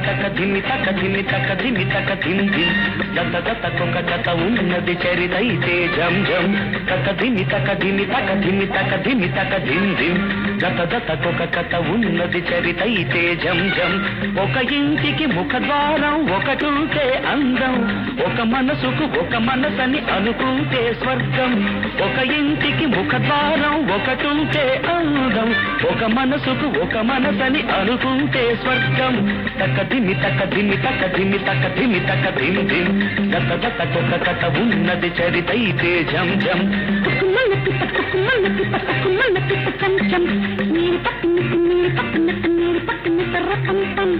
తక ధిమి తక ధిమి తక ధిమి తక ధిమ్ ధిమ్ జత జతకొక జత ఉన్నది చరితైతే జం జం తక ధిమి తక ధిమి తక ధిమి తక ధిమి తక ధిమ్ ధిమ్ జత జతకొక కథ ఉన్నది చరితైతే జం జం ఒక ఇంటికి ముఖద్వారం ఒకటుంటే అందం ఒక మనసుకు ఒక మనసని అనుకుంటే స్వర్గం ఒక ఇంటికి ముఖద్వారం ఒకటుంటే అందం ఒక మనసుకు ఒక మనసని అనుకుంటే స్వర్గం తక దిమి తక దిమి తక దిమి తక దిమి తక దిమ్ దిమ్ గత గతకొక కథ ఉన్నది చరితైతే జం జం కుక్కుమల్ల పిట్ట కుక్కుమల్ల పిట్ట కుక్కుమల్ల పిట్ట కంచం మీరు పక్కనట్టు మీరు పక్కనట్టు మీరు పక్కనట్టు రకం పం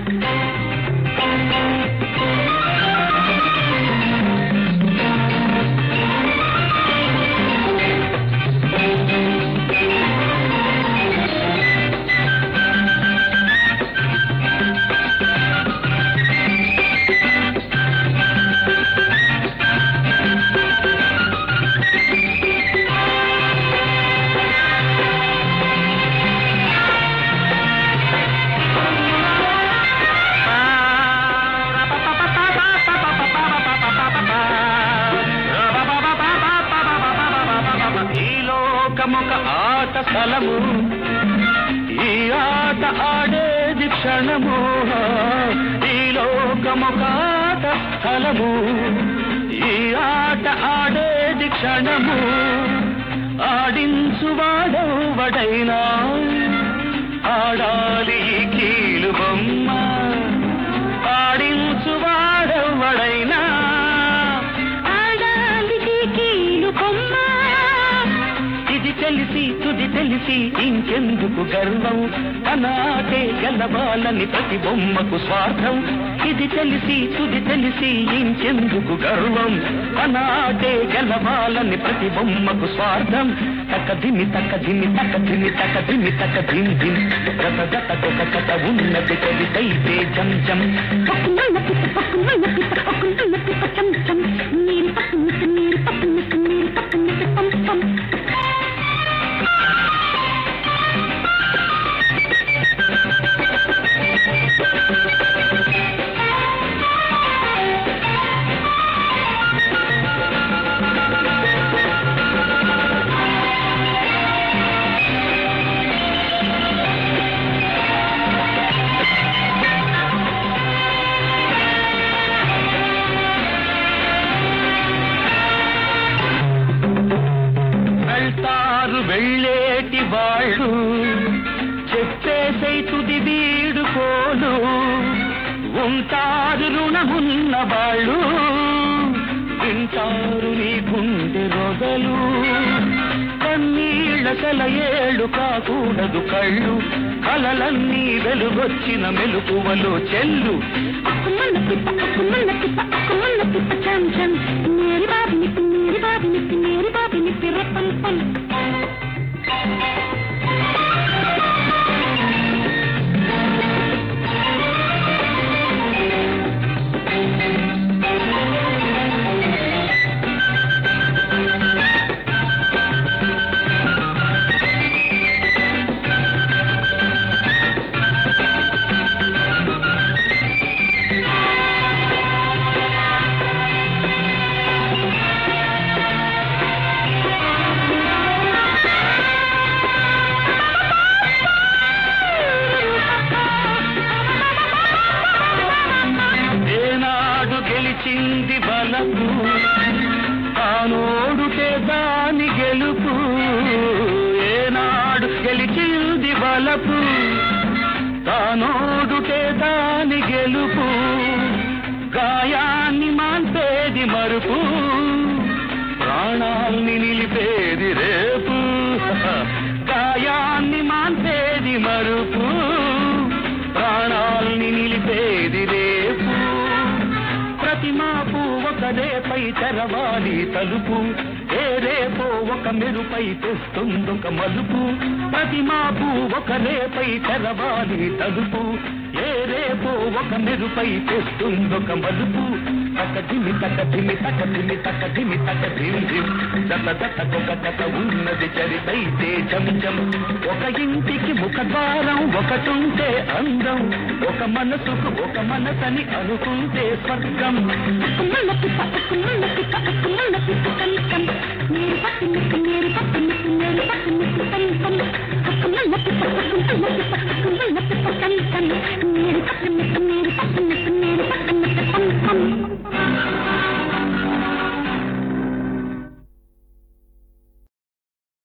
ఈ లోకమొక ఆట స్థలము ఈ ఆట ఆడేది క్షణము ఈ లోకమొక ఆట స్థలము ఈ ఆట ఆడేది క్షణము ఆడించువాడవడైనా ఆడాలి ఈ కీలు బొమ్మ ఆడించువాడవడైనా ఆడాలి కీలు కొమ్మ ఇది తెలిసి తుది తెలిసి ఇంకెందుకు గర్వం అనాటే గెలవాలని ప్రతి బొమ్మకు స్వార్థం ఇది తెలిసి తుది తెలిసి ఇంకెందుకు గర్వం అనాటే గెలవాలని ప్రతి బొమ్మకు స్వార్థం తక దిమి తక దిమి తక దిమి తక దిమి తక దిమ్ దిమ్ గత గతకొక కథ ఉన్నది కవితైతే జం జం పక్కుమల్ల పిట్ట పక్కుమల్ల పిట్ట పక్కుమల్ల పిట్ట కంచం మీరు పక్కనట్టు మీరు పక్కనట్టు మీరు పక్కనట్టు పం పం వెళ్తారు వెళ్ళేటి వాళ్ళు చెప్పేసై తుది వీడు పోలు ఉంటారు రుణమున్న వాళ్ళు వింటారు నీ గుండె రొగలు కన్నీళ్ళ సెలయేళ్ళు కాకూడదు కళ్ళు కలలన్నీ వెలుగొచ్చిన మెలుకువలో చెల్లు అక్కుమల్ల పిట్ట అక్కుమల్ల పిట్ట అక్కుమల్ల పిట్ట కంచం మేరీ బాబిని మేరీ బాబిని మేరీ బాబిని పిర్రపం పం ఏనాడు గెలిచింది బలపు తానోడుతే దాని గెలుపు ఏనాడు గెలిచింది బలపు తానోడుతే దాని గెలుపు గాయాన్ని మాన్పేది మరుపు ప్రాణాల్ని నిలిపేది రేపు గాయాన్ని మాన్పేది మరుపు ప్రాణాల్ని నిలిపేది రేపు ప్రతి మాపు ఒక రేపై తెరవాలి తలుపు ఏ రేపో ఒక మెరుపై తెస్తుందొక మలుపు ప్రతి మాపు ఒక రేపై తెరవాలి తలుపు ఏ రేపో ఒక మెరుపై తెస్తుందొక మలుపు తక ధిమి తక ధిమి తక ధిమి తక ధిమి తక ధిమ్ ధిమ్ జత జతకొక కథ ఉన్నది చరితైతే జం జం ఒక ఇంటికి ముఖద్వారం ఒకటుంటే అందం ఒక మనసుకు ఒక మనసని అనుకుంటే స్వర్గం అక్కుమల్ల పిప్ప అక్కుమల్ల పిప్ప అక్కుమల్ల పిప్ప కం కం నేరి బాబి నిప్పి నేరి